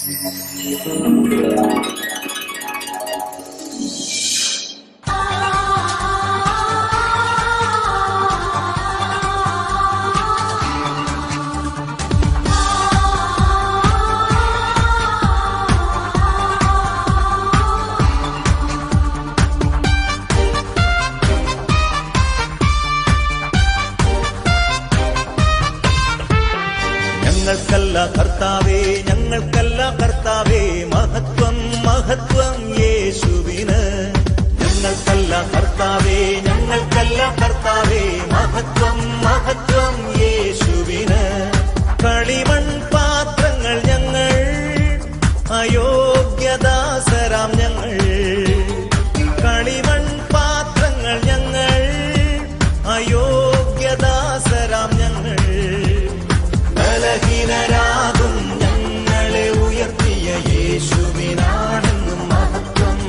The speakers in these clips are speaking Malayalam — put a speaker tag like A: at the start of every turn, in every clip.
A: ഞങ്ങൾക്കല്ല കർത്താവേ ഞങ്ങൾക്കല്ല കർത്താവേ മഹത്വം മഹത്വം യേശുവിന് ഞങ്ങൾക്കല്ല കർത്താവേ ഞങ്ങൾക്കല്ല കർത്താവേ മഹത്വം മഹത്വം യേശുവിന് കളിമൺ പാത്രങ്ങൾ ഞങ്ങൾ അയോഗ്യദാസരാം ഞങ്ങൾ കളിമൺ പാത്രങ്ങൾ ഞങ്ങൾ അയോഗ്യദാസരാം ഞങ്ങൾ ബലഹീനരാകും ഞങ്ങളെ ഉയർത്തിയ യേശുവിനാണെന്നും മഹത്വം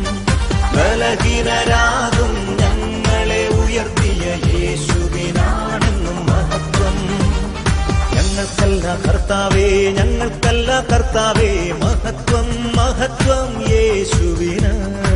A: ബലഹീനരാകും ഞങ്ങളെ ഉയർത്തിയ യേശുവിനാണെന്നും മഹത്വം ഞങ്ങൾക്കല്ല കർത്താവേ ഞങ്ങൾക്കല്ല കർത്താവേ മഹത്വം മഹത്വം യേശുവിന്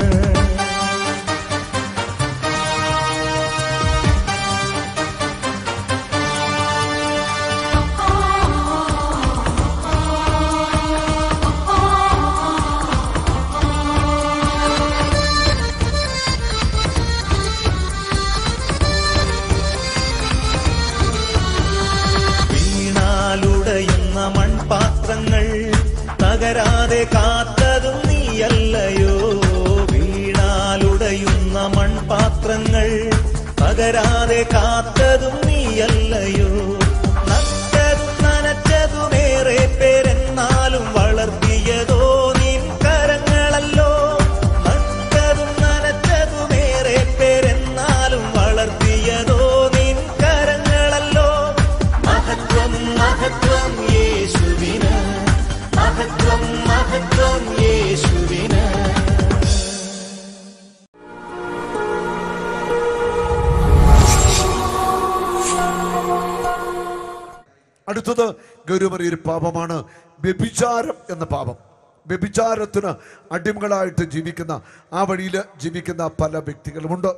A: വീണാലുടയുന്ന മൺപാത്രങ്ങൾ തകരാതെ കാത്തതും നീയല്ലയോ വീണാലുടയുന്ന മൺപാത്രങ്ങൾ തകരാതെ കാത്തതും നീയല്ലയോ നട്ടതും നനച്ചതുമേറെ പേരെന്നാലും വളർത്തിയതോ നിൻ കരങ്ങളല്ലോ നട്ടതും നനച്ചതുമേറെ പേരെന്നാലും വളർത്തിയതോ നിൻ കരങ്ങളല്ലോ മഹത്വം മഹത്വം യേശുവിന് മഹത്വം മഹത്വം യേശുവിന്
B: അടുത്തത് ഗൗരവമേറിയ ഒരു പാപമാണ് വ്യഭിചാരം എന്ന പാപം വ്യഭിചാരത്തിന് അടിമകളായിട്ട് ജീവിക്കുന്ന ആ വഴിയിൽ ജീവിക്കുന്ന പല വ്യക്തികളുമുണ്ട്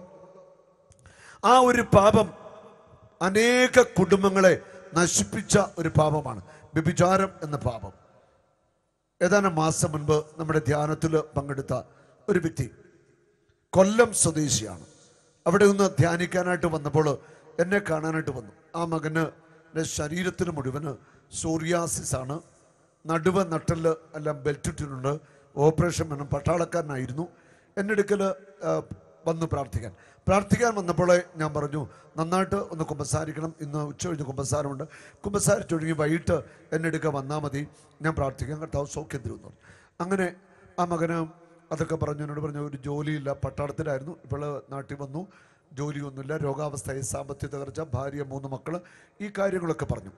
B: ആ ഒരു പാപം അനേക കുടുംബങ്ങളെ നശിപ്പിച്ച ഒരു പാപമാണ് വ്യഭിചാരം എന്ന പാപം ഏതാനും മാസം മുൻപ് നമ്മുടെ ധ്യാനത്തിൽ പങ്കെടുത്ത ഒരു വ്യക്തി കൊല്ലം സ്വദേശിയാണ് അവിടെ നിന്ന് ധ്യാനിക്കാനായിട്ട് വന്നപ്പോൾ എന്നെ കാണാനായിട്ട് വന്നു ആ മകന് എൻ്റെ ശരീരത്തിന് മുഴുവന് സോറിയാസിസ് ആണ് നടുവ് നട്ടല് എല്ലാം ബെൽറ്റ് ഇട്ടിട്ടുണ്ട് ഓപ്പറേഷൻ വേണം പട്ടാളക്കാരനായിരുന്നു എൻ്റെ അടുക്കൽ വന്നു പ്രാർത്ഥിക്കാൻ പ്രാർത്ഥിക്കാൻ വന്നപ്പോൾ ഞാൻ പറഞ്ഞു നന്നായിട്ട് ഒന്ന് കുമ്പസാരിക്കണം ഇന്ന് ഉച്ച കഴിഞ്ഞ് കുമ്പസാരമുണ്ട് കുമ്പസാരിച്ചൊഴുകി വൈകിട്ട് എൻ്റെ അടുക്ക വന്നാൽ മതി ഞാൻ പ്രാർത്ഥിക്കാൻ കർത്താവ് സൗഖ്യം തരുമെന്ന് പറഞ്ഞു അങ്ങനെ ആ മകന് അതൊക്കെ പറഞ്ഞു എന്നോട് പറഞ്ഞു ഒരു ജോലിയില്ല പട്ടാളത്തിലായിരുന്നു ഇപ്പോൾ നാട്ടിൽ വന്നു ജോലിയൊന്നുമില്ല രോഗാവസ്ഥയെ സാമ്പത്തിക തകർച്ച ഭാര്യ മൂന്ന് മക്കള് ഈ കാര്യങ്ങളൊക്കെ പറഞ്ഞു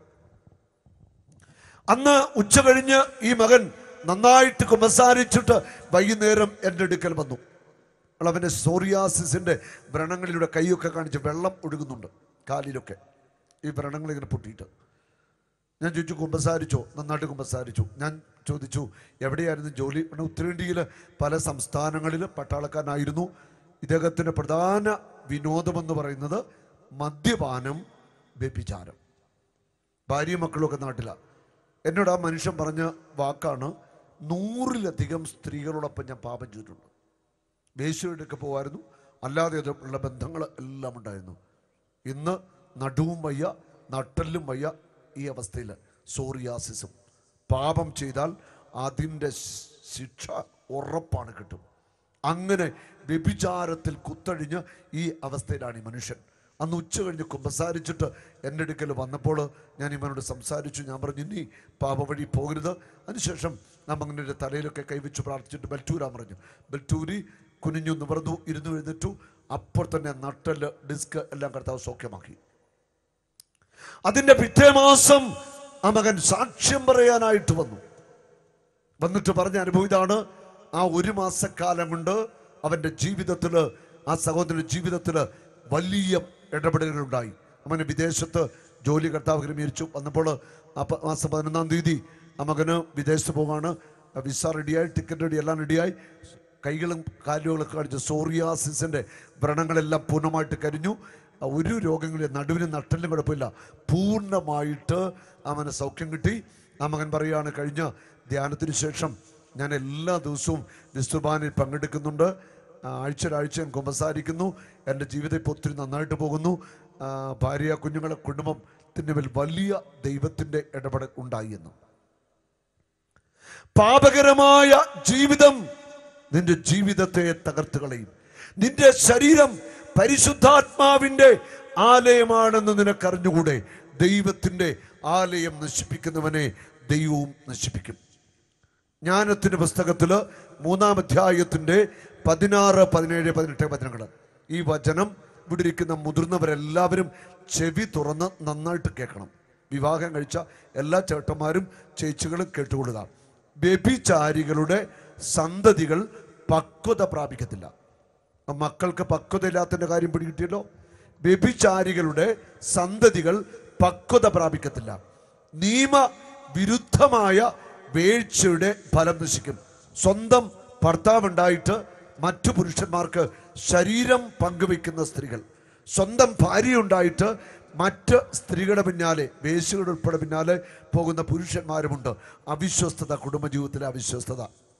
B: അന്ന് ഉച്ച കഴിഞ്ഞ് ഈ മകൻ നന്നായിട്ട് കുമ്പസാരിച്ചിട്ട് വൈകുന്നേരം എൻ്റെ അടുക്കൽ വന്നു അപ്പോൾ അവൻ്റെ സോറിയാസിസിൻ്റെ വ്രണങ്ങളിലൂടെ കൈയൊക്കെ കാണിച്ച് വെള്ളം ഒഴുകുന്നുണ്ട് കാലിലൊക്കെ ഈ വ്രണങ്ങൾ ഇങ്ങനെ പൊട്ടിയിട്ട് ഞാൻ ചോദിച്ചു കുമ്പസാരിച്ചോ നന്നായിട്ട് കുമ്പസാരിച്ചു ഞാൻ ചോദിച്ചു എവിടെയായിരുന്നു ജോലി പിന്നെ ഉത്തരേന്ത്യയിൽ പല സംസ്ഥാനങ്ങളിൽ പട്ടാളക്കാരനായിരുന്നു ഇദ്ദേഹത്തിൻ്റെ പ്രധാന വിനോദമെന്ന് പറയുന്നത് മദ്യപാനം വ്യഭിചാരം ഭാര്യയും മക്കളുമൊക്കെ നാട്ടിലാണ് എന്നോട് ആ മനുഷ്യൻ പറഞ്ഞ വാക്കാണ് നൂറിലധികം സ്ത്രീകളോടൊപ്പം ഞാൻ പാപം ചെയ്തിട്ടുണ്ട് വേശ്യയുടെയൊക്കെ പോകുമായിരുന്നു അല്ലാതെ അത് ഉള്ള ബന്ധങ്ങൾ എല്ലാം ഉണ്ടായിരുന്നു ഇന്ന് നടുവും വയ്യ നട്ടല്ലും വയ്യ ഈ അവസ്ഥയിൽ സോറിയാസിസും പാപം ചെയ്താൽ അതിൻ്റെ ശ്- ശിക്ഷ ഉറപ്പാണ് കിട്ടും അങ്ങനെ വ്യഭിചാരത്തിൽ കുത്തഴിഞ്ഞ് ഈ അവസ്ഥയിലാണ് ഈ മനുഷ്യൻ അന്ന് ഉച്ച കഴിഞ്ഞ് കുമ്പസാരിച്ചിട്ട് എൻ്റെ അടുക്കൽ വന്നപ്പോൾ ഞാൻ ഇവനോട് സംസാരിച്ചു ഞാൻ പറഞ്ഞു ഇനി പാപ വഴി പോകരുത് അതിനുശേഷം നാം അങ്ങനെ ഒരു തലയിലൊക്കെ കൈവച്ച് പ്രാർത്ഥിച്ചിട്ട് ബൽറ്റൂരാൻ പറഞ്ഞു ബൽറ്റൂരി കുനിഞ്ഞു നിവർന്നു ഇരുന്നു എഴുന്നേറ്റു അപ്പോൾ തന്നെ നട്ടല് ഡിസ്ക് എല്ലാം കർത്താവ് സൗഖ്യമാക്കി അതിന്റെ പിറ്റേ മാസം ആ മകൻ സാക്ഷ്യം പറയാനായിട്ട് വന്നു വന്നിട്ട് പറഞ്ഞ അനുഭവം ഇതാണ് ആ ഒരു മാസക്കാലം കൊണ്ട് അവന്റെ ജീവിതത്തിൽ ആ സഹോദരന്റെ ജീവിതത്തിൽ വലിയ ഇടപെടലുകൾ ഉണ്ടായി അവന് വിദേശത്ത് ജോലി കർത്താവ് ക്രമീകരിച്ചു വന്നപ്പോൾ ആ പ- മാസം പതിനൊന്നാം തീയതി ആ മകന് വിദേശത്ത് പോകാണ് വിസ റെഡിയായി ടിക്കറ്റ് റെഡി എല്ലാം റെഡിയായി കൈകളും കാലുകളൊക്കെ കാണിച്ച് സോറിയാസിസിൻ്റെ വ്രണങ്ങളെല്ലാം പൂർണ്ണമായിട്ട് കരിഞ്ഞു ആ ഒരു രോഗങ്ങളും നടുവിന് നട്ടലിനും കുഴപ്പമില്ല പൂർണ്ണമായിട്ട് അവന് സൗഖ്യം കിട്ടി ആ മകൻ പറയുകയാണ് കഴിഞ്ഞ ധ്യാനത്തിന് ശേഷം ഞാൻ എല്ലാ ദിവസവും വിസ്തുബാനിൽ പങ്കെടുക്കുന്നുണ്ട് ആ, ആഴ്ചയിലാഴ്ച ഞാൻ കുമ്പസാരിക്കുന്നു എൻ്റെ ജീവിതം ഇപ്പോൾ ഒത്തിരി നന്നായിട്ട് പോകുന്നു ആ, ഭാര്യ കുഞ്ഞുങ്ങളെ കുടുംബത്തിൻ്റെ മേൽ വലിയ ദൈവത്തിൻ്റെ ഇടപെടൽ ഉണ്ടായി എന്ന് പാപകരമായ ജീവിതം നിന്റെ ജീവിതത്തെ തകർത്ത് കളയും നിന്റെ ശരീരം പരിശുദ്ധാത്മാവിന്റെ ആലയമാണെന്ന് നിനക്കറിഞ്ഞുകൂടെ ദൈവത്തിന്റെ ആലയം നശിപ്പിക്കുന്നവനെ ദൈവവും നശിപ്പിക്കും ജ്ഞാനത്തിന്റെ പുസ്തകത്തില് മൂന്നാം അധ്യായത്തിന്റെ പതിനാറ് പതിനേഴ് പതിനെട്ട് പതിനങ്ങൾ ഈ വചനം ഇവിടെ ഇരിക്കുന്ന മുതിർന്നവരെല്ലാവരും ചെവി തുറന്ന് നന്നായിട്ട് കേൾക്കണം വിവാഹം കഴിച്ച എല്ലാ ചേട്ടന്മാരും ചേച്ചികളും കേട്ടുകൊള്ളുക വ്യഭിചാരികളുടെ സന്തതികൾ പക്വത പ്രാപിക്കത്തില്ല ആ മക്കൾക്ക് പക്വതയില്ലാത്തതിന്റെ കാര്യം പിടികിട്ടിയല്ലോ വ്യഭിചാരികളുടെ സന്തതികൾ പക്വത പ്രാപിക്കത്തില്ല നിയമ വിരുദ്ധമായ വീഴ്ചയുടെ ഫലം നശിക്കും സ്വന്തം ഭർത്താവുണ്ടായിട്ട് മറ്റു പുരുഷന്മാർക്ക് ശരീരം പങ്കുവെക്കുന്ന സ്ത്രീകൾ സ്വന്തം ഭാര്യയുണ്ടായിട്ട് മറ്റ് സ്ത്രീകളുടെ പിന്നാലെ വേശികളുടെ ഉൾപ്പെടെ പിന്നാലെ പോകുന്ന പുരുഷന്മാരുമുണ്ട് അവിശ്വസ്തത കുടുംബജീവിതത്തിലെ അവിശ്വസ്തത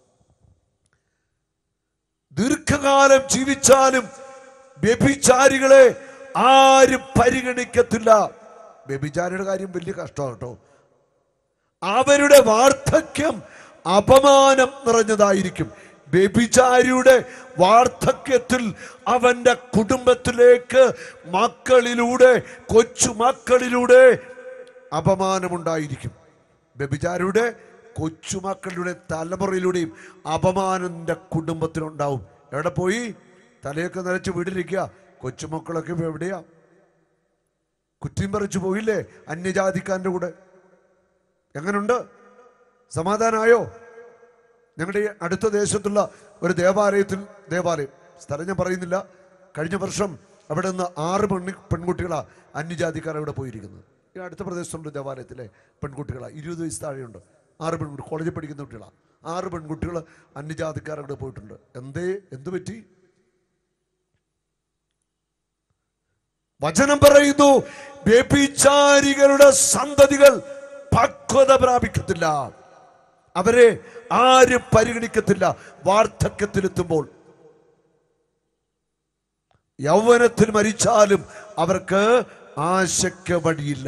B: ദീർഘകാലം ജീവിച്ചാലും വ്യഭിചാരികളെ ആരും പരിഗണിക്കത്തില്ല വ്യഭിചാരിയുടെ കാര്യം വലിയ കഷ്ടമാണ് കേട്ടോ അവരുടെ വാർദ്ധക്യം അപമാനം നിറഞ്ഞതായിരിക്കും വ്യഭിചാരിയുടെ വാർദ്ധക്യത്തിൽ അവന്റെ കുടുംബത്തിലേക്ക് മക്കളിലൂടെ കൊച്ചു മക്കളിലൂടെ അപമാനമുണ്ടായിരിക്കും വ്യഭിചാരിയുടെ കൊച്ചുമക്കളുടെ തലമുറയിലൂടെയും അപമാനം നിന്റെ കുടുംബത്തിനുണ്ടാവും എവിടെ പോയി തലയൊക്കെ നിറച്ച് വീട്ടിലിരിക്കുക കൊച്ചുമക്കളൊക്കെ ഇപ്പൊ എവിടെയാ കുറ്റിയും പറിച്ചു പോയില്ലേ അന്യജാതിക്കാരൻ്റെ കൂടെ എങ്ങനുണ്ട് സമാധാനമായോ ഞങ്ങളുടെ ഈ അടുത്ത ദേശത്തുള്ള ഒരു ദേവാലയത്തിൽ ദേവാലയം സ്ഥലം ഞാൻ പറയുന്നില്ല കഴിഞ്ഞ വർഷം അവിടെ നിന്ന് ആറ് പെണ്ണി പെൺകുട്ടികളാ അന്യജാതിക്കാർ അവിടെ പോയിരിക്കുന്നത് ഈ അടുത്ത പ്രദേശത്തുള്ള ദേവാലയത്തിലെ പെൺകുട്ടികളാ ഇരുപത് വയസ്സ് താഴെയുണ്ട് ആറ് പെൺകുട്ടി കോളേജിൽ പഠിക്കുന്ന കുട്ടികളാ ആറ് പെൺകുട്ടികൾ അന്യജാതിക്കാർ അവിടെ പോയിട്ടുണ്ട് എന്തേ എന്തു പറ്റി വചനം പറയുന്നു വ്യഭിചാരികളുടെ സന്തതികൾ പക്വത പ്രാപിക്കത്തില്ല അവരെ ആരും പരിഗണിക്കത്തില്ല വാർദ്ധക്യത്തിലെത്തുമ്പോൾ യൗവനത്തിൽ മരിച്ചാലും അവർക്ക് ആശയ്ക്ക് വഴിയില്ല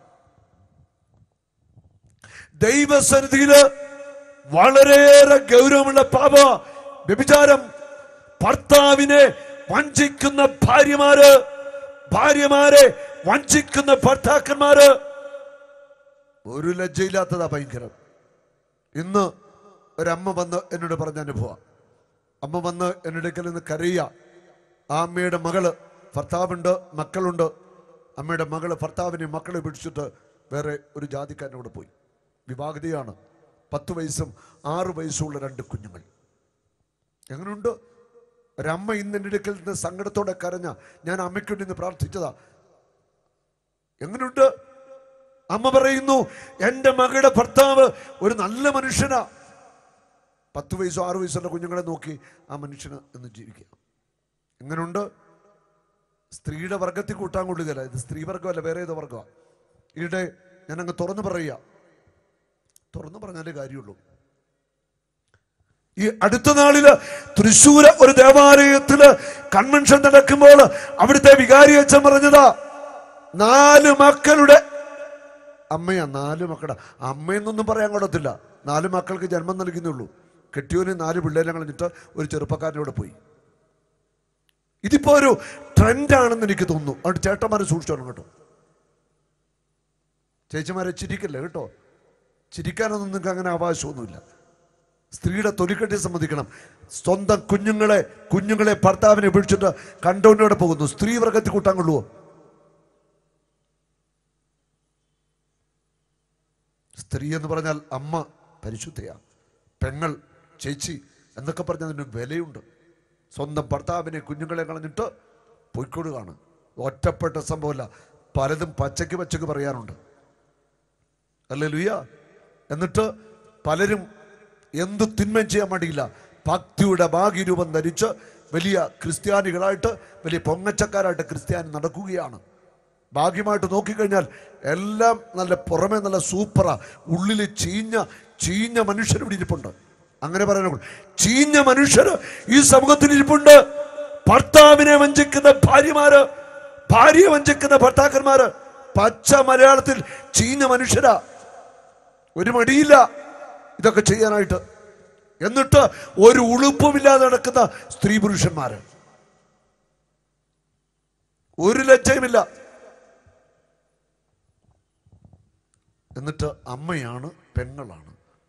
B: ദൈവസന്നിധിയില് വളരെയേറെ ഗൗരവമുള്ള പാപ വ്യഭിചാരം ഭർത്താവിനെ വഞ്ചിക്കുന്ന ഭാര്യമാര് ഭാര്യമാരെ വഞ്ചിക്കുന്ന ഭർത്താക്കന്മാര് ഒരു ലജ്ജയില്ലാത്തതാ ഭയങ്കരം ഇന്ന് ഒരമ്മ വന്ന് എന്നോട് പറഞ്ഞ അനുഭവം അമ്മ വന്ന് എൻ്റെ അടുക്കൽ നിന്ന് കരയുക ആ അമ്മയുടെ മകള് ഭർത്താവുണ്ട് മക്കളുണ്ട് അമ്മയുടെ മകള് ഭർത്താവിനെ മക്കളെ പിടിച്ചിട്ട് വേറെ ഒരു ജാതിക്കാരൻ്റെ കൂടെ പോയി വിവാഹിതയാണ് പത്ത് വയസ്സും ആറ് വയസ്സുമുള്ള രണ്ട് കുഞ്ഞുങ്ങൾ എങ്ങനെയുണ്ട് ഒരമ്മ ഇന്ന് എൻ്റെ അടുക്കൽ നിന്ന് സങ്കടത്തോടെ കരഞ്ഞ ഞാൻ അമ്മയ്ക്ക് വേണ്ടി ഇന്ന് പ്രാർത്ഥിച്ചതാ എങ്ങനെയുണ്ട് അമ്മ പറയുന്നു എൻ്റെ മകളുടെ ഭർത്താവ് ഒരു നല്ല മനുഷ്യനാ പത്ത് വയസ്സോ ആറ് വയസ്സുള്ള കുഞ്ഞുങ്ങളെ നോക്കി ആ മനുഷ്യന് എന്ന് ജീവിക്കുക എങ്ങനെയുണ്ട് സ്ത്രീയുടെ വർഗത്തിൽ കൂട്ടാൻ കൊള്ളുകയല്ല ഇത് സ്ത്രീ വർഗമല്ല വേറെ ഏതോ വർഗമാണ് ഈയിടെ ഞാൻ അങ്ങ് തുറന്നു പറയുക തുറന്നു പറഞ്ഞാലേ കാര്യമുള്ളൂ ഈ അടുത്ത നാളില് തൃശ്ശൂര് ഒരു ദേവാലയത്തില് കൺവെൻഷൻ നടക്കുമ്പോൾ അവിടുത്തെ വികാരി അച്ഛൻ പറഞ്ഞതാ നാല് മക്കളുടെ അമ്മയാ നാല് മക്കളുടെ അമ്മയെന്നൊന്നും പറയാൻ കൊള്ളത്തില്ല നാല് മക്കൾക്ക് ജന്മം നൽകുന്നുള്ളൂ കെട്ടിയോന് നാല് പിള്ളേരെ കളഞ്ഞിട്ട് ഒരു ചെറുപ്പക്കാരനോട് പോയി ഇതിപ്പോ ഒരു ട്രെൻഡാണെന്ന് എനിക്ക് തോന്നുന്നു അതുകൊണ്ട് ചേട്ടന്മാരെ സൂക്ഷിച്ചോണം കേട്ടോ ചേച്ചിമാരെ ചിരിക്കല്ലേ കേട്ടോ ചിരിക്കാനൊന്നും നിങ്ങൾക്ക് അങ്ങനെ അവകാശമൊന്നുമില്ല സ്ത്രീയുടെ തൊലിക്കെട്ടി സമ്മതിക്കണം സ്വന്തം കുഞ്ഞുങ്ങളെ കുഞ്ഞുങ്ങളെ ഭർത്താവിനെ പിടിച്ചിട്ട് കണ്ടോണ്ടോടെ പോകുന്നു സ്ത്രീ വർഗത്തിൽ കൂട്ടാൻ കൊള്ളുവോ സ്ത്രീ എന്ന് പറഞ്ഞാൽ അമ്മ പരിശുദ്ധയാ പെങ്ങൾ ചേച്ചി എന്നൊക്കെ പറഞ്ഞാൽ അതിന് വിലയുണ്ട് സ്വന്തം ഭർത്താവിനെ കുഞ്ഞുങ്ങളെ കളഞ്ഞിട്ട് പൊയ്ക്കൊടുകയാണ് ഒറ്റപ്പെട്ട സംഭവമല്ല പലതും പച്ചയ്ക്ക് പച്ചയ്ക്ക് പറയാറുണ്ട് അല്ലേ ലുയ്യ എന്നിട്ട് പലരും എന്ത് തിന്മ ചെയ്യാൻ മടിയില്ല ഭക്തിയുടെ ഭാഗ്യരൂപം ധരിച്ച് വലിയ ക്രിസ്ത്യാനികളായിട്ട് വലിയ പൊങ്ങച്ചക്കാരായിട്ട് ക്രിസ്ത്യാനി നടക്കുകയാണ് ഭാഗ്യമായിട്ട് നോക്കിക്കഴിഞ്ഞാൽ എല്ലാം നല്ല പുറമെ നല്ല സൂപ്പറാ ഉള്ളിൽ ചീഞ്ഞ ചീഞ്ഞ മനുഷ്യർ ഇവിടെ ഇരിപ്പുണ്ട് അങ്ങനെ പറയാനുള്ള ചീഞ്ഞ മനുഷ്യർ ഈ സമൂഹത്തിൽ ഇരിപ്പുണ്ട് ഭർത്താവിനെ വഞ്ചിക്കുന്ന ഭാര്യമാര് ഭാര്യയെ വഞ്ചിക്കുന്ന ഭർത്താക്കന്മാര് പച്ച മലയാളത്തിൽ ചീഞ്ഞ മനുഷ്യരാ ഒരു മടിയില്ല ഇതൊക്കെ ചെയ്യാനായിട്ട് എന്നിട്ട് ഒരു ഉളുപ്പുമില്ലാതെ നടക്കുന്ന സ്ത്രീ പുരുഷന്മാര് ഒരു ലജ്ജയുമില്ല എന്നിട്ട് അമ്മയാണ് പെങ്ങളാണ്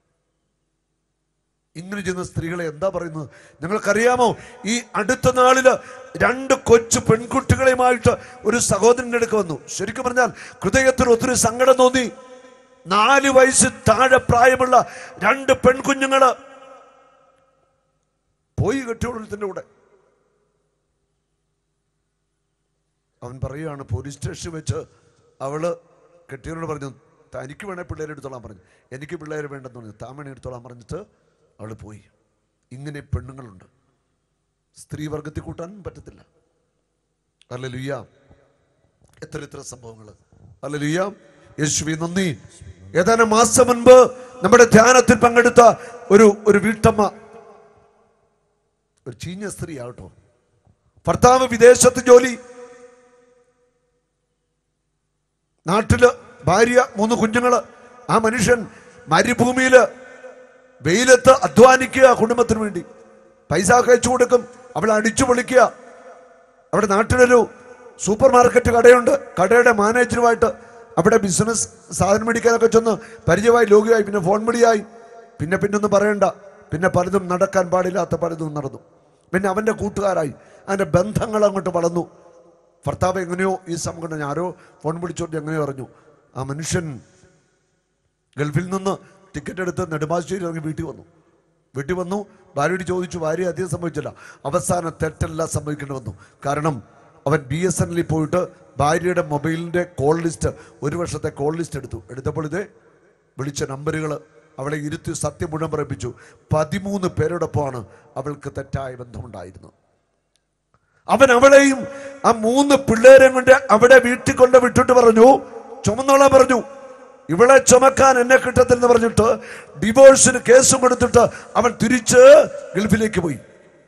B: ഇങ്ങനെ ചെയ്യുന്ന സ്ത്രീകളെ എന്താ പറയുന്നത് നിങ്ങൾക്കറിയാമോ ഈ അടുത്ത നാളില് രണ്ട് കൊച്ചു പെൺകുട്ടികളെയുമായിട്ട് ഒരു സഹോദരൻ്റെ അടുക്ക് വന്നു ശരിക്കും പറഞ്ഞാൽ ഹൃദയത്തിൽ ഒത്തിരി സങ്കടം തോന്നി നാല് വയസ്സ് താഴെ പ്രായമുള്ള രണ്ട് പെൺകുഞ്ഞുങ്ങള് പോയി കെട്ടിയോളത്തിന്റെ കൂടെ അവൻ പറയുകയാണ് പോലീസ് സ്റ്റേഷനിൽ വെച്ച് അവള് കെട്ടിയവനോട് പറഞ്ഞു തനിക്ക് വേണേ പിള്ളേരെ എടുത്തോളാൻ പറഞ്ഞു എനിക്ക് പിള്ളേരെ വേണ്ടെന്ന് പറഞ്ഞു താമണി എടുത്തോളാൻ പറഞ്ഞിട്ട് അവൾ പോയി ഇങ്ങനെ പെണ്ണുങ്ങളുണ്ട് സ്ത്രീ വർഗത്തിൽ കൂട്ടാനും പറ്റത്തില്ല അല്ല ലുയ്യ എത്ര എത്ര സംഭവങ്ങൾ അല്ല ലുയ്യ യേശുവി നന്ദി ഏതാനും മാസം മുൻപ് നമ്മുടെ ധ്യാനത്തിൽ പങ്കെടുത്ത ഒരു ഒരു വീട്ടമ്മ ഒരു ചീഞ്ഞ സ്ത്രീ ആകട്ടോ ഭർത്താവ് വിദേശത്ത് ജോലി നാട്ടില് ഭാര്യ മൂന്ന് കുഞ്ഞുങ്ങള് ആ മനുഷ്യൻ മരുഭൂമിയില് വെയിലത്ത് അധ്വാനിക്കുക കുടുംബത്തിന് വേണ്ടി പൈസ ഒക്കെ അയച്ചു കൊടുക്കും അവളെ അടിച്ചു പൊളിക്കുക അവിടെ നാട്ടിലൊരു സൂപ്പർ മാർക്കറ്റ് കടയുണ്ട് കടയുടെ മാനേജറുമായിട്ട് അവിടെ ബിസിനസ് സാധനം മേടിക്കാനൊക്കെ ചെന്ന് പരിചയമായി ലോകിയായി പിന്നെ ഫോൺ വിളിയായി പിന്നെ പിന്നെ ഒന്നും പറയണ്ട പിന്നെ പലതും നടക്കാൻ പാടില്ലാത്ത പലതും നടന്നു പിന്നെ അവൻ്റെ കൂട്ടുകാരായി അവൻ്റെ ബന്ധങ്ങൾ അങ്ങോട്ട് വളർന്നു ഭർത്താവ് എങ്ങനെയോ ഈ സംഘടന ആരോ ഫോൺ വിളിച്ചോണ്ട് എങ്ങനെയോ അറിഞ്ഞു ആ മനുഷ്യൻ ഗൾഫിൽ നിന്ന് ടിക്കറ്റ് എടുത്ത് നെടുമ്പാശ്ശേരി ഇറങ്ങി വീട്ടിൽ വന്നു വീട്ടിൽ വന്നു ഭാര്യയോട് ചോദിച്ചു ഭാര്യ അധികം സംഭവിച്ചില്ല അവസാനം തെറ്റെല്ലാം സംഭവിക്കേണ്ടി വന്നു കാരണം അവൻ ബി എസ് എൻ എല്ലിൽ പോയിട്ട് ഭാര്യയുടെ മൊബൈലിൻ്റെ കോൾ ലിസ്റ്റ് ഒരു വർഷത്തെ കോൾ ലിസ്റ്റ് എടുത്തു എടുത്തപ്പോൾ ഇത് വിളിച്ച നമ്പറുകൾ അവളെ ഇരുത്തി സത്യം മുഴുവൻ പറയിപ്പിച്ചു പതിമൂന്ന് പേരോടൊപ്പമാണ് അവൾക്ക് തെറ്റായ ബന്ധമുണ്ടായിരുന്നത് അവൻ അവളെയും ആ മൂന്ന് പിള്ളേരെയും കൊണ്ട് അവിടെ വീട്ടിൽ കൊണ്ട് വിട്ടിട്ട് പറഞ്ഞു ചുമന്നോളാൻ പറഞ്ഞു ഇവളെ ചുമക്കാൻ എന്നെ കിട്ടത്തില്ലെന്ന് പറഞ്ഞിട്ട് ഡിവോഴ്സിന് കേസും കൊടുത്തിട്ട് അവൻ തിരിച്ച് ഗൾഫിലേക്ക് പോയി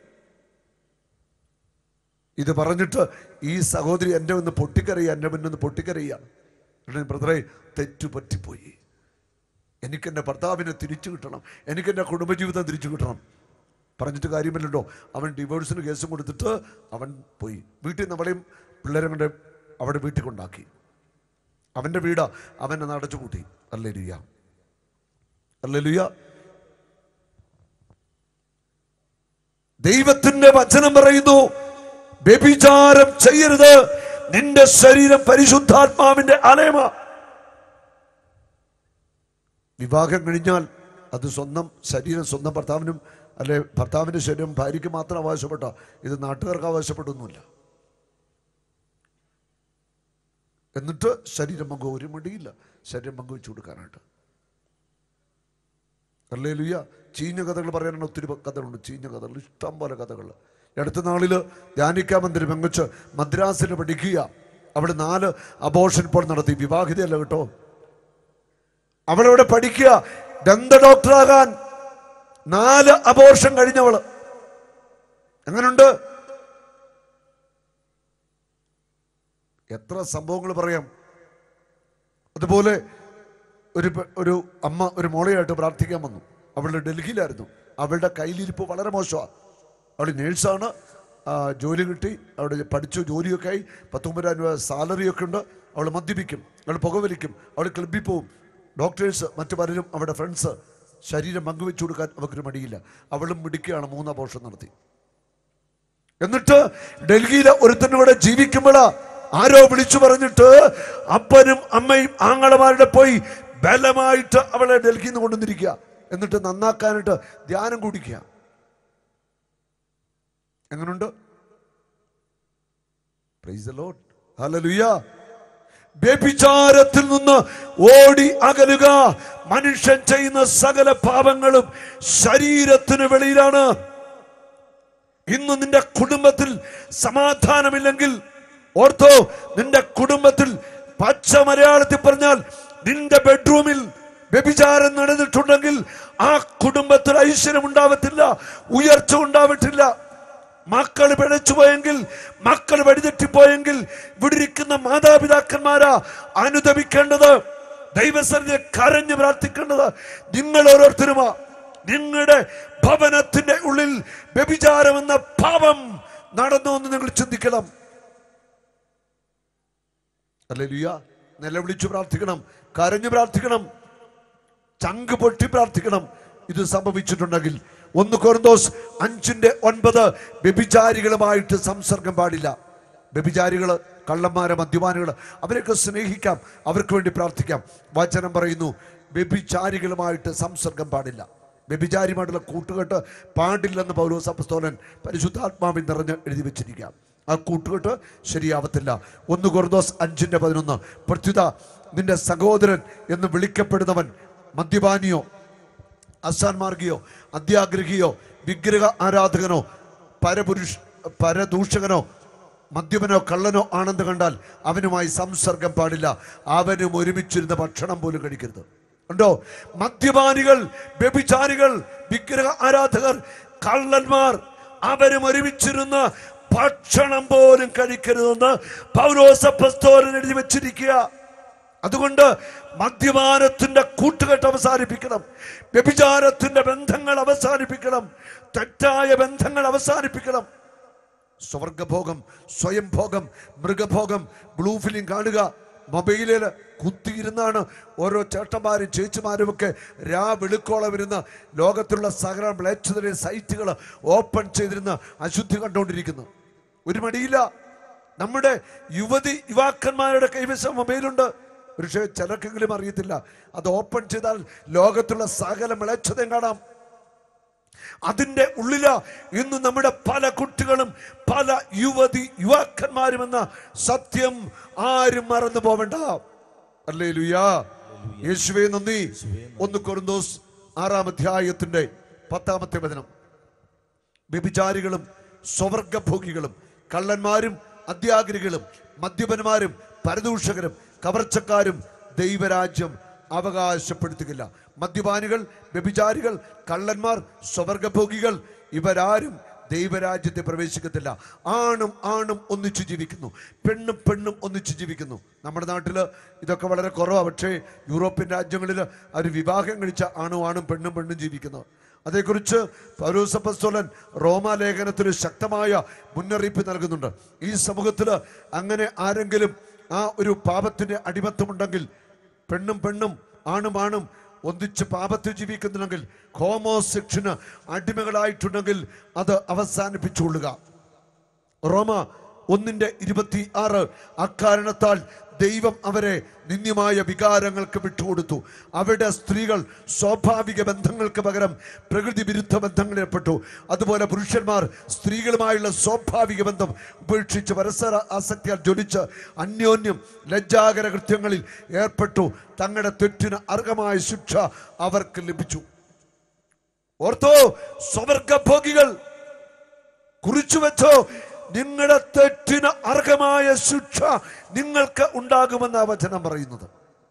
B: ഇത് പറഞ്ഞിട്ട് ഈ സഹോദരി എൻ്റെ ഒന്ന് പൊട്ടിക്കറിയുക എൻ്റെ മുന്നൊന്ന് പൊട്ടിക്കറിയുക ബ്രദറെ തെറ്റു പറ്റിപ്പോയി എനിക്ക് എൻ്റെ ഭർത്താവിനെ തിരിച്ചു കിട്ടണം എനിക്ക് എൻ്റെ കുടുംബജീവിതം തിരിച്ചു കിട്ടണം പറഞ്ഞിട്ട് കാര്യമില്ലല്ലോ അവൻ ഡിവോഴ്സിന് കേസും കൊടുത്തിട്ട് അവൻ പോയി വീട്ടിൽ നിന്ന് അവളെയും പിള്ളേരെ കൊണ്ട് അവിടെ വീട്ടിൽ കൊണ്ടാക്കി അവൻ്റെ വീട് അവൻ എന്ന് അടച്ചു കൂട്ടി അല്ലേ ലുയ്യ അല്ലേ ലുയ്യ ദൈവത്തിന്റെ വചനം പറയുന്നു വ്യഭിചാരം ചെയ്യരുത് നിന്റെ ശരീരം പരിശുദ്ധാത്മാവിന്റെ അലയമാ വിവാഹം കഴിഞ്ഞാൽ അത് സ്വന്തം ശരീരം സ്വന്തം ഭർത്താവിനും അല്ലെ ഭർത്താവിൻ്റെ ശരീരം ഭാര്യയ്ക്ക് മാത്രം അവകാശപ്പെട്ട ഇത് നാട്ടുകാർക്ക് അവകാശപ്പെട്ടൊന്നുമില്ല എന്നിട്ട് ശരീരം പങ്കു ഒരു മടിയില്ല ശരീരം പങ്കുവെച്ചു കൊടുക്കാനായിട്ട് അല്ലേ ലുയ്യ ചീഞ്ഞ കഥകൾ പറയാനാണ് ഒത്തിരി കഥകളുണ്ട് ചീഞ്ഞ കഥകൾ ഇഷ്ടം പോലെ കഥകൾ ഈ അടുത്ത നാളിൽ ധ്യാനിക്കാൻ മന്ദിരം പെങ്കൊച്ച് മദ്രാസിൽ പഠിക്കുക അവിടെ നാല് അബോർഷൻ ഇപ്പോൾ നടത്തി വിവാഹിതയല്ല കേട്ടോ അവളവിടെ പഠിക്കുക ദന്ത ഡോക്ടറാകാൻ നാല് അബോർഷൻ കഴിഞ്ഞവള് എങ്ങനുണ്ട് എത്ര സംഭവങ്ങൾ പറയാം അതുപോലെ ഒരു പെ- ഒരു അമ്മ ഒരു മോളയായിട്ട് പ്രാർത്ഥിക്കാൻ വന്നു അവളുടെ ഡൽഹിയിലായിരുന്നു അവളുടെ കയ്യിലിരിപ്പ് വളരെ മോശമാണ് അവൾ നേഴ്സാണ് ആ, ജോലി കിട്ടി അവിടെ പഠിച്ചു ജോലിയൊക്കെ ആയി പത്തൊമ്പതിനായിരം രൂപ സാലറിയൊക്കെ ഉണ്ട് അവൾ മദ്യപിക്കും അവൾ പുകവലിക്കും അവൾ ക്ലബിൽ പോവും ഡോക്ടേഴ്സ് മറ്റു പലരും അവരുടെ ഫ്രണ്ട്സ് ശരീരം പങ്കുവെച്ചു കൊടുക്കാൻ അവർക്കൊരു മടിയില്ല അവളും മിടിക്കുകയാണ് മൂന്ന് അപോഷം നടത്തി എന്നിട്ട് ഡൽഹിയിലെ ഒരുത്തനും കൂടെ ജീവിക്കുമ്പോഴാ ആരോ വിളിച്ചു പറഞ്ഞിട്ട് അപ്പനും അമ്മയും ആങ്ങളമാരുടെ പോയി ബലമായിട്ട് അവളെ ഡൽഹിയിൽ നിന്ന് കൊണ്ടുവന്നിരിക്കുക എന്നിട്ട് നന്നാക്കാനായിട്ട് ധ്യാനം കുടിക്കുക എങ്ങനുണ്ട് പ്രൈസ് ദ ലോർഡ് ഹല്ലേലൂയ വ്യഭിചാരത്തിൽ നിന്ന് ഓടി അകലുക മനുഷ്യൻ ചെയ്യുന്ന സകല പാപങ്ങളും ശരീരത്തിന് വെളിയിലാണ് ഇന്ന് നിന്റെ കുടുംബത്തിൽ സമാധാനമില്ലെങ്കിൽ ഓർത്തോ നിന്റെ കുടുംബത്തിൽ പച്ച മലയാളത്തിൽ പറഞ്ഞാൽ നിന്റെ ബെഡ്റൂമിൽ വ്യഭിചാരം നടന്നിട്ടുണ്ടെങ്കിൽ ആ കുടുംബത്തിൽ ഐശ്വര്യം ഉണ്ടാവത്തില്ല ഉയർച്ച ഉണ്ടാവത്തില്ല മക്കൾ പിഴച്ചു പോയെങ്കിൽ മക്കൾ വഴിതെറ്റിപ്പോയെങ്കിൽ ഇവിടെ ഇരിക്കുന്ന മാതാപിതാക്കന്മാരാ അനുദമിക്കേണ്ടത് ദൈവസന്നിധി കരഞ്ഞു പ്രാർത്ഥിക്കേണ്ടത് നിങ്ങൾ ഓരോരുത്തരുമാ നിങ്ങളുടെ ഭവനത്തിന്റെ ഉള്ളിൽ വ്യഭിചാരം എന്ന പാപം നടന്നു എന്ന് നിങ്ങൾ ചിന്തിക്കണം അല്ലേലുയ നിലവിളിച്ചു പ്രാർത്ഥിക്കണം കരഞ്ഞു പ്രാർത്ഥിക്കണം ചങ്ക് പൊട്ടി പ്രാർത്ഥിക്കണം ഇത് സംഭവിച്ചിട്ടുണ്ടെങ്കിൽ ഒന്ന് കൊറിന്തോസ് അഞ്ചിന്റെ ഒൻപത് വ്യഭിചാരികളുമായിട്ട് സംസർഗം പാടില്ല വ്യഭിചാരികള് കള്ളന്മാര് മദ്യപാനികള് അവരെയൊക്കെ സ്നേഹിക്കാം അവർക്ക് വേണ്ടി പ്രാർത്ഥിക്കാം വചനം പറയുന്നു വ്യഭിചാരികളുമായിട്ട് സംസർഗം പാടില്ല വ്യഭിചാരിയുമായിട്ടുള്ള കൂട്ടുകെട്ട് പാടില്ലെന്ന് പൗലോസ് അപ്പസ്തോലൻ പരിശുദ്ധാത്മാവിൽ നിറഞ്ഞ് എഴുതി വെച്ചിരിക്കാം ആ കൂട്ടുകെട്ട് ശരിയാവത്തില്ല ഒന്ന് കൊറിന്തോസ് അഞ്ചിന്റെ പതിനൊന്ന് പ്രത്യുത നിന്റെ സഹോദരൻ എന്ന് വിളിക്കപ്പെടുന്നവൻ മദ്യപാനിയോ അസാൻമാർഗിയോ അത്യാഗ്രഹിയോ വിഗ്രഹ ആരാധകനോ പരപുരുഷ പരദൂഷകനോ മദ്യപനോ കള്ളനോ ആണെന്ന് കണ്ടാൽ അവനുമായി സംസർഗം പാടില്ല അവനും ഒരുമിച്ചിരുന്ന ഭക്ഷണം പോലും കഴിക്കരുത് ഉണ്ടോ മദ്യപാനികൾ വ്യഭിചാരികൾ വിഗ്രഹ ആരാധകർ കള്ളന്മാർ അവരും ഒരുമിച്ചിരുന്ന ഭക്ഷണം പോലും കഴിക്കരുതെന്ന് പൗരോസപ്പസ്തോലൻ എഴുതി വെച്ചിരിക്കുക അതുകൊണ്ട് മദ്യപാനത്തിന്റെ കൂട്ടുകെട്ട് അവസാനിപ്പിക്കണം വ്യഭിചാരത്തിന്റെ ബന്ധങ്ങൾ അവസാനിപ്പിക്കണം തെറ്റായ ബന്ധങ്ങൾ അവസാനിപ്പിക്കണം സ്വർഗഭോഗം സ്വയംഭോഗം മൃഗഭോഗം ബ്ലൂ ഫിലിം കാണുക മൊബൈലിൽ കുത്തിയിരുന്നാണ് ഓരോ ചേട്ടന്മാരും ചേച്ചിമാരും ഒക്കെ രാ വെളുക്കോളം ഇരുന്ന് ലോകത്തിലുള്ള സകല മ്ലേച്ഛതയുടെ സൈറ്റുകൾ ഓപ്പൺ ചെയ്തിരുന്ന് അശുദ്ധി കണ്ടുകൊണ്ടിരിക്കുന്നു ഒരു മടിയില്ല നമ്മുടെ യുവതി യുവാക്കന്മാരുടെ കൈവശം മൊബൈലുണ്ട് പക്ഷേ ചിലർക്കെങ്കിലും അറിയത്തില്ല അത് ഓപ്പൺ ചെയ്താൽ ലോകത്തുള്ള സകല മ്ലേച്ഛതയും കാണാം അതിന്റെ ഉള്ളില ഇന്ന് നമ്മുടെ പല കുട്ടികളും പല യുവതി യുവാക്കന്മാരും എന്ന സത്യം ആരും മറന്നു പോവണ്ട അല്ലേ ലുയാ യേശുവേ നന്ദി ഒന്ന് കൊറിന്തോസ് ആറാം അധ്യായത്തിന്റെ പത്താമത്തെ വചനം വ്യഭിചാരികളും സ്വവർഗഭോഗികളും കള്ളന്മാരും അത്യാഗ്രഹികളും മദ്യപന്മാരും പരദൂഷകരും കവർച്ചക്കാരും ദൈവരാജ്യം അവകാശപ്പെടുത്തുകയില്ല മദ്യപാനികൾ വ്യഭിചാരികൾ കള്ളന്മാർ സ്വവർഗഭോഗികൾ ഇവരാരും ദൈവരാജ്യത്തെ പ്രവേശിക്കത്തില്ല ആണും ആണും ഒന്നിച്ചു ജീവിക്കുന്നു പെണ്ണും പെണ്ണും ഒന്നിച്ചു ജീവിക്കുന്നു നമ്മുടെ നാട്ടിൽ ഇതൊക്കെ വളരെ കുറവാണ് പക്ഷേ യൂറോപ്യൻ രാജ്യങ്ങളിൽ അവർ വിവാഹം കഴിച്ച ആണും ആണും പെണ്ണും പെണ്ണും ജീവിക്കുന്നത് അതേക്കുറിച്ച് പൗരൂസപ്പസ്തോലൻ റോമാലേഖനത്തിൽ ശക്തമായ മുന്നറിയിപ്പ് നൽകുന്നുണ്ട് ഈ സമൂഹത്തിൽ അങ്ങനെ ആരെങ്കിലും ആ ഒരു പാപത്തിന്റെ അടിമത്തമുണ്ടെങ്കിൽ പെണ്ണും പെണ്ണും ആണും ആണും ഒന്നിച്ച് പാപത്തിൽ ജീവിക്കുന്നുണ്ടെങ്കിൽ ഹോമോസെക്ഷന് അടിമകളായിട്ടുണ്ടെങ്കിൽ അത് അവസാനിപ്പിച്ചുകൊള്ളുക റോമ ഒന്നിന്റെ ഇരുപത്തി ആറ് അക്കാരണത്താൽ ദൈവം അവരെ നിന്ദ്യമായ വികാരങ്ങൾക്ക് വിട്ടുകൊടുത്തു അവിടെ സ്ത്രീകൾ സ്വാഭാവിക ബന്ധങ്ങൾക്ക് പകരം പ്രകൃതി വിരുദ്ധ ബന്ധങ്ങൾ ഏർപ്പെട്ടു അതുപോലെ പുരുഷന്മാർ സ്ത്രീകളുമായുള്ള സ്വാഭാവിക ബന്ധം ഉപേക്ഷിച്ച് പരസ്പര ആസക്തിയാൽ ജ്വലിച്ച് അന്യോന്യം ലജ്ജാകര കൃത്യങ്ങളിൽ ഏർപ്പെട്ടു തങ്ങളുടെ തെറ്റിന് അർഹമായ ശിക്ഷ അവർക്ക് ലഭിച്ചു ഓർത്തോ സ്വർഗഭോഗികൾ കുറിച്ചു വെച്ചോ നിങ്ങളുടെ തെറ്റിന് അർഹമായ ശിക്ഷ നിങ്ങൾക്ക് ഉണ്ടാകുമെന്ന വചനം പറയുന്നത്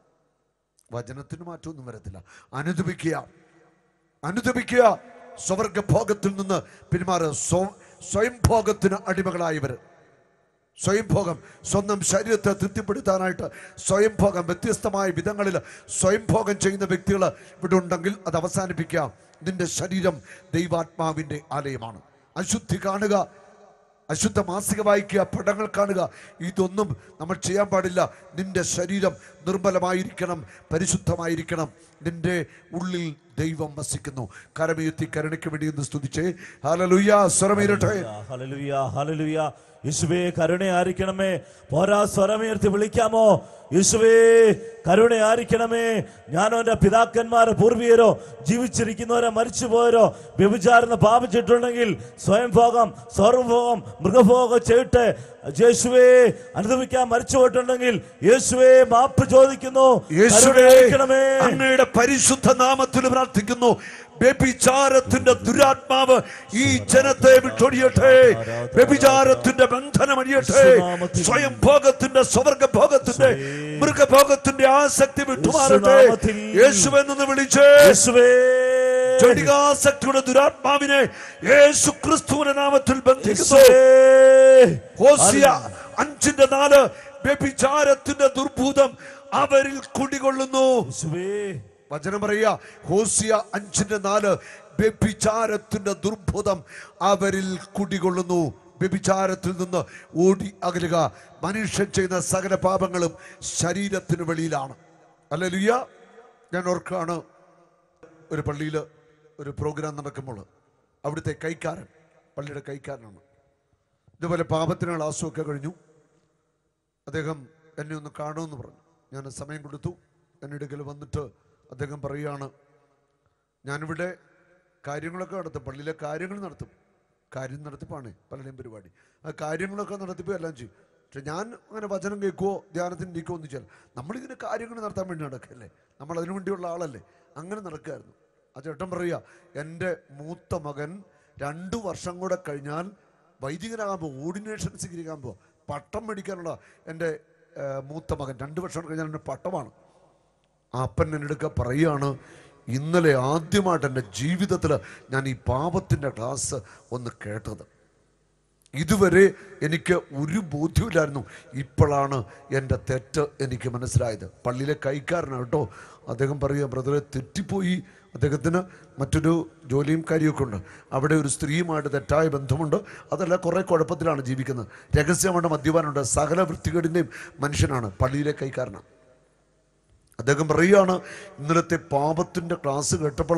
B: വചനത്തിന് മാറ്റമൊന്നും വരത്തില്ല അനുദപിക്കുക അനുദപിക്കുക സ്വർഗഭോഗത്തിൽ നിന്ന് പിന്മാറുക സ്വ- സ്വയംഭോഗത്തിന് അടിമകളായവർ സ്വയംഭോഗം സ്വന്തം ശരീരത്തെ തൃപ്തിപ്പെടുത്താനായിട്ട് സ്വയംഭോഗം വ്യത്യസ്തമായ വിധങ്ങളിൽ സ്വയംഭോഗം ചെയ്യുന്ന വ്യക്തികൾ ഇവിടെ ഉണ്ടെങ്കിൽ അത് അവസാനിപ്പിക്കുക നിന്റെ ശരീരം ദൈവാത്മാവിൻ്റെ ആലയമാണ് അശുദ്ധി കാണുക അശുദ്ധ മാസിക വായിക്കുക പടങ്ങൾ കാണുക ഇതൊന്നും നമ്മൾ ചെയ്യാൻ പാടില്ല നിന്റെ ശരീരം നിർമ്മലമായിരിക്കണം പരിശുദ്ധമായിരിക്കണം നിന്റെ ഉള്ളിൽ ദൈവം വസിക്കുന്നു കരമയുത്തി കരുണയ്ക്ക് വേണ്ടി ഒന്ന് സ്തുതിച്ചേ ഹല്ലേലൂയ സ്വരമേരട്ടെ
C: ഹല്ലേലൂയ ഹല്ലേലൂയ യേശുവേ കരുണയായിരിക്കണമേ പോരാ സ്വരമുയർത്തി വിളിക്കാമോ യേശുവേ കരുണയായിരിക്കണമേ ഞാനോ എൻ്റെ പിതാക്കന്മാരോ പൂർവികരോ ജീവിച്ചിരിക്കുന്നവരോ മരിച്ചുപോയവരോ വ്യഭിചാരെന്ന് പാപിച്ചിട്ടുണ്ടെങ്കിൽ സ്വയംഭോഗം സ്വർഭോഗം മൃഗഭോഗം ചെയ്തിട്ട് യേശുവേ അനുഭവിക്കാൻ മരിച്ചു പോയിട്ടുണ്ടെങ്കിൽ യേശുവേ മാപ്പ് ചോദിക്കുന്നു
B: യേശുവേ
C: കരുണയായിരിക്കണമേ.
B: അങ്ങയുടെ പരിശുദ്ധ നാമത്തിൽ പ്രാർത്ഥിക്കുന്നു വ്യഭിചാരത്തിന്റെ ദുരാത്മാവ് ഈ ജനത്തെ വിട്ടൊഴിയട്ടെ വ്യഭിചാരത്തിന്റെ ബന്ധനം അഴിയട്ടെ
C: യേശുനാമത്തിൽ.
B: സ്വയം ഭോഗത്തിന്റെ സ്വർഗ ഭോഗത്തിന്റെ മൃഗഭോഗത്തിന്റെ ആസക്തി വിട്ടുമാറട്ടെ
C: യേശുനാമത്തിൽ.
B: യേശുവെന്ന് വിളിച്ചേ
C: യേശുവേ
B: ജടികാസക്തിയുടെ ദുരാത്മാവിനെ യേശു ക്രിസ്തുവിന്റെ നാമത്തിൽ ബന്ധിക്കുന്നു
C: യേശുവേ.
B: ഹോസിയ അഞ്ചിന്റെ നാല് വ്യഭിചാരത്തിന്റെ ദുർഭൂതം അവരിൽ കുടികൊള്ളുന്നു
C: യേശുവേ
B: വചനം പറയുക ഹോസിയ അഞ്ചിന്റെ നാല് വ്യഭിചാരത്തിന്റെ ദുർഭൂതം അവരിൽ കുടികൊള്ളുന്നു വ്യഭിചാരത്തിൽ നിന്ന് ഓടി അകലുക മനുഷ്യൻ ചെയ്യുന്ന സകല പാപങ്ങളും ശരീരത്തിന് വെളിയിലാണ് അല്ലെ ലുയ്യ ഞാൻ ഓർക്കാണ് ഒരു പള്ളിയിൽ ഒരു പ്രോഗ്രാം നടക്കുമ്പോൾ അവിടുത്തെ കൈക്കാരൻ പള്ളിയുടെ കൈക്കാരനാണ് ഇതുപോലെ പാപത്തിന് ക്ലാസ്സുമൊക്കെ കഴിഞ്ഞു അദ്ദേഹം എന്നെ ഒന്ന് കാണുമെന്ന് പറഞ്ഞു ഞാൻ സമയം കൊടുത്തു എൻ്റെ അടുക്കൽ വന്നിട്ട് അദ്ദേഹം പറയുകയാണ് ഞാനിവിടെ കാര്യങ്ങളൊക്കെ നടത്തും പള്ളിയിലെ കാര്യങ്ങൾ നടത്തും കാര്യം നടത്തിപ്പാണ് പലരുടെയും പരിപാടി ആ കാര്യങ്ങളൊക്കെ നടത്തിപ്പോ എല്ലാം ചെയ്യും പക്ഷെ ഞാൻ അങ്ങനെ വചനം കേൾക്കുവോ ധ്യാനത്തിന് ഇരിക്കുമോ എന്ന് വെച്ചാൽ നമ്മളിങ്ങനെ കാര്യങ്ങൾ നടത്താൻ വേണ്ടി നടക്കല്ലേ നമ്മൾ അതിനു വേണ്ടിയുള്ള ആളല്ലേ അങ്ങനെ നടക്കുകയായിരുന്നു ആ ചേട്ടൻ പറയുക എൻ്റെ മൂത്ത മകൻ രണ്ടു വർഷം കൂടെ കഴിഞ്ഞാൽ വൈദികനാകുമ്പോൾ ഓർഡിനേഷൻ സ്വീകരിക്കുമ്പോൾ പട്ടം മേടിക്കാനുള്ള എൻ്റെ ഏർ, മൂത്ത മകൻ രണ്ട് വർഷം കഴിഞ്ഞാൽ എൻ്റെ പട്ടമാണ് ആ അപ്പൻ എന്നെടുക്ക പറയുകയാണ് ഇന്നലെ ആദ്യമായിട്ട് എൻ്റെ ജീവിതത്തിൽ ഞാൻ ഈ പാപത്തിൻ്റെ ക്ലാസ് ഒന്ന് കേട്ടത് ഇതുവരെ എനിക്ക് ഒരു ബോധ്യമില്ലായിരുന്നു ഇപ്പോഴാണ് എൻ്റെ തെറ്റ് എനിക്ക് മനസ്സിലായത് പള്ളിയിലെ കൈക്കാരനാണ് കേട്ടോ അദ്ദേഹം പറയുക ബ്രദറെ തെറ്റിപ്പോയി അദ്ദേഹത്തിന് മറ്റൊരു ജോലിയും കാര്യമൊക്കെ ഉണ്ട് അവിടെ ഒരു സ്ത്രീയുമായിട്ട് തെറ്റായ ബന്ധമുണ്ട് അതല്ല കുറേ കുഴപ്പത്തിലാണ് ജീവിക്കുന്നത് രഹസ്യമായിട്ട് മദ്യപാനുണ്ട് സകല വൃത്തികേടിൻ്റെയും മനുഷ്യനാണ് പള്ളിയിലെ കൈക്കാരനാണ് അദ്ദേഹം പറയുകയാണ് ഇന്നലത്തെ പാപത്തിൻ്റെ ക്ലാസ് കേട്ടപ്പോൾ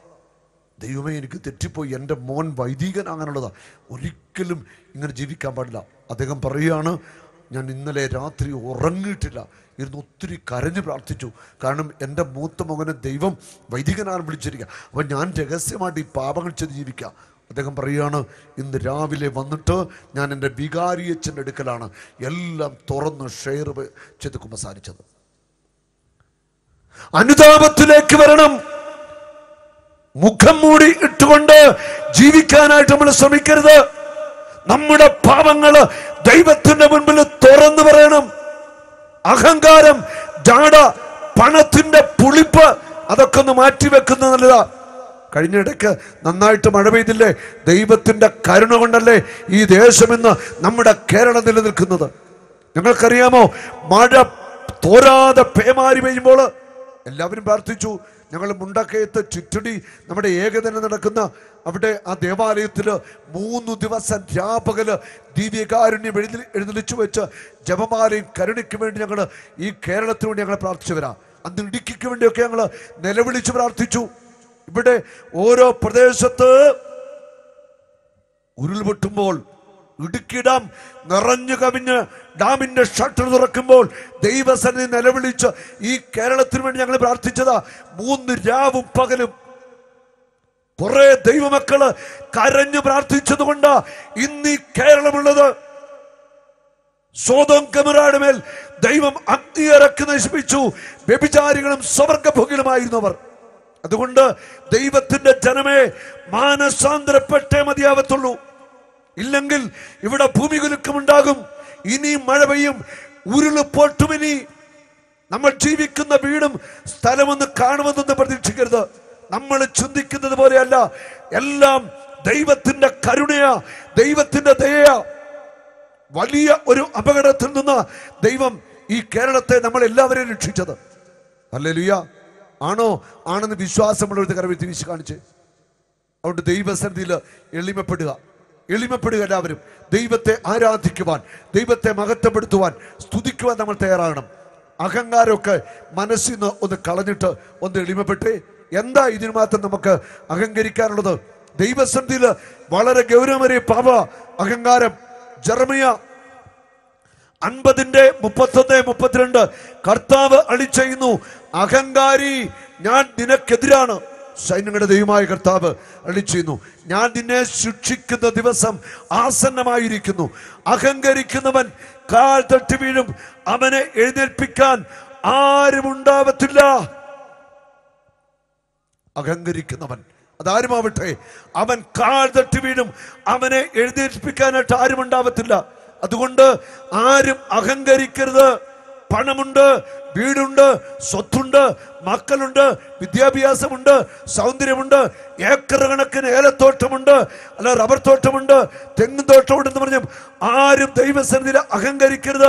B: ദൈവമേ എനിക്ക് തെറ്റിപ്പോയി എൻ്റെ മോൻ വൈദികനാകാനുള്ളതാ ഒരിക്കലും ഇങ്ങനെ ജീവിക്കാൻ പാടില്ല അദ്ദേഹം പറയുകയാണ് ഞാൻ ഇന്നലെ രാത്രി ഉറങ്ങിയിട്ടില്ല ഇരുന്ന് ഒത്തിരി കരഞ്ഞു പ്രാർത്ഥിച്ചു കാരണം എൻ്റെ മൂത്ത മകനെ ദൈവം വൈദികനാണ് വിളിച്ചിരിക്കുക അപ്പം ഞാൻ രഹസ്യമായിട്ട് ഈ പാപങ്ങൾ ചെയ്ത് ജീവിക്കുക അദ്ദേഹം പറയുകയാണ് ഇന്ന് രാവിലെ വന്നിട്ട് ഞാൻ എൻ്റെ വികാരിയച്ഛൻ്റെ അടുക്കലാണ് എല്ലാം തുറന്ന് ഷെയർ ചെയ്ത് കുമ്പസാരിച്ചത് അനുതാപത്തിലേക്ക് വരണം മുഖം മൂടി ഇട്ടുകൊണ്ട് ജീവിക്കാനായിട്ട് നമ്മൾ ശ്രമിക്കരുത് നമ്മുടെ പാപങ്ങള് ദൈവത്തിന്റെ മുൻപിൽ തുറന്നു പറയണം അഹങ്കാരം ജാട പണത്തിന്റെ പുളിപ്പ് അതൊക്കെ ഒന്ന് മാറ്റിവെക്കുന്നത് നല്ലതാ കഴിഞ്ഞ ഇടയ്ക്ക് നന്നായിട്ട് മഴ പെയ്തില്ലേ ദൈവത്തിന്റെ കരുണ കൊണ്ടല്ലേ ഈ ദേശം ഇന്ന് നമ്മുടെ കേരളം നിലനിൽക്കുന്നത് ഞങ്ങൾക്കറിയാമോ മഴ തോരാതെ പേമാരി പെയ്യുമ്പോൾ എല്ലാവരും പ്രാർത്ഥിച്ചു ഞങ്ങൾ മുണ്ടക്കയത്ത് ചുറ്റടി നമ്മുടെ ഏകദിനം നടക്കുന്ന അവിടെ ആ ദേവാലയത്തിൽ മൂന്ന് ദിവസം രാപകല് ദിവ്യകാരുണ്യം എഴുതി എഴുന്നള്ളിച്ചു വെച്ച് ജപമാലയും കരുണയ്ക്ക് വേണ്ടി ഞങ്ങൾ ഈ കേരളത്തിന് വേണ്ടി ഞങ്ങൾ പ്രാർത്ഥിച്ചവരാ അന്ന് ഇടുക്കിക്ക് വേണ്ടിയൊക്കെ ഞങ്ങൾ നിലവിളിച്ച് പ്രാർത്ഥിച്ചു ഇവിടെ ഓരോ പ്രദേശത്ത് ഉരുൾപൊട്ടുമ്പോൾ ഇടുക്കി ഡാം നിറഞ്ഞു കവിഞ്ഞ് ഡാമിന്റെ ഷട്ടർ തുറക്കുമ്പോൾ ദൈവസന്നിധി നിലവിളിച്ച് ഈ കേരളത്തിന് വേണ്ടി ഞങ്ങൾ പ്രാർത്ഥിച്ചതാ മൂന്ന് രാവും പകലും കുറെ ദൈവമക്കള് കരഞ്ഞു പ്രാർത്ഥിച്ചത് കൊണ്ട് ഇന്ന് ഈ കേരളമുള്ളത് സ്വതം കമറാട് മേൽ ദൈവം അഗ്നി ഇറക്കി നശിപ്പിച്ചു വ്യഭിചാരികളും സ്വർഗഭോഗികളുമായിരുന്നു അവർ അതുകൊണ്ട് ദൈവത്തിന്റെ ജനമേ മാനസാന്തരപ്പെട്ടേ മതിയാവത്തുള്ളൂ ഇല്ലെങ്കിൽ ഇവിടെ ഭൂമി കുലുക്കമുണ്ടാകും ഇനി മഴ പെയ്യും ഉരുള് പൊട്ടും ഇനി നമ്മൾ ജീവിക്കുന്ന വീടും സ്ഥലമൊന്ന് കാണുമെന്നൊന്ന് പ്രതീക്ഷിക്കരുത് നമ്മൾ ചിന്തിക്കുന്നത് പോലെയല്ല എല്ലാം ദൈവത്തിന്റെ കരുണയാ ദൈവത്തിന്റെ ദയയാ വലിയ ഒരു അപകടത്തിൽ നിന്ന് ദൈവം ഈ കേരളത്തെ നമ്മൾ എല്ലാവരെയും രക്ഷിച്ചത് അല്ലേ ലുയ ആണോ ആണെന്ന് വിശ്വാസമുള്ളവരുടെ കരവിൽ വീശി കാണിച്ച് അതുകൊണ്ട് ദൈവസന്നിധിയിൽ എളിമപ്പെടുക എളിമപ്പെടുക എല്ലാവരും ദൈവത്തെ ആരാധിക്കുവാൻ ദൈവത്തെ മഹത്വപ്പെടുത്തുവാൻ സ്തുതിക്കുവാൻ നമ്മൾ തയ്യാറാകണം അഹങ്കാരമൊക്കെ മനസ്സിൽ നിന്ന് ഒന്ന് കളഞ്ഞിട്ട് ഒന്ന് എളിമപ്പെട്ടേ എന്താ ഇതിന് മാത്രം നമുക്ക് അഹങ്കരിക്കാനുള്ളത് ദൈവസന്നിധിയിൽ വളരെ ഗൗരവമേറിയ പാപ അഹങ്കാരം ജർമിയ അൻപതിന്റെ മുപ്പത്തൊന്ന് മുപ്പത്തിരണ്ട് കർത്താവ് അളിച്ചെയ്യുന്നു അഹങ്കാരി ഞാൻ നിനക്കെതിരാണ് സൈന്യങ്ങളുടെ ദൈവമായ കർത്താവ് അളി ചെയ്യുന്നു ഞാൻ നിന്നെ ശിക്ഷിക്കുന്ന ദിവസം ആസന്നമായിരിക്കുന്നു അഹങ്കരിക്കുന്നവൻ കാൽ തട്ടി വീഴും അവനെ എഴുന്നേൽപ്പിക്കാൻ ആരും ഉണ്ടാവത്തില്ല അഹങ്കരിക്കുന്നവൻ അതാരുമാവട്ടെ അവൻ കാൽ തട്ടി വീഴും അവനെ എഴുന്നേൽപ്പിക്കാനായിട്ട് ആരും ഉണ്ടാവത്തില്ല അതുകൊണ്ട് ആരും അഹങ്കരിക്കരുത് പണമുണ്ട് വീടുണ്ട് സ്വത്തുണ്ട് മക്കളുണ്ട് വിദ്യാഭ്യാസമുണ്ട് സൗന്ദര്യമുണ്ട് ഏക്കർ കണക്കിന് ഏലത്തോട്ടമുണ്ട് അല്ല റബ്ബർ തോട്ടമുണ്ട് തെങ്ങും തോട്ടമുണ്ടെന്ന് പറഞ്ഞു ആരും ദൈവസന്നിധിയിൽ അഹങ്കരിക്കരുത്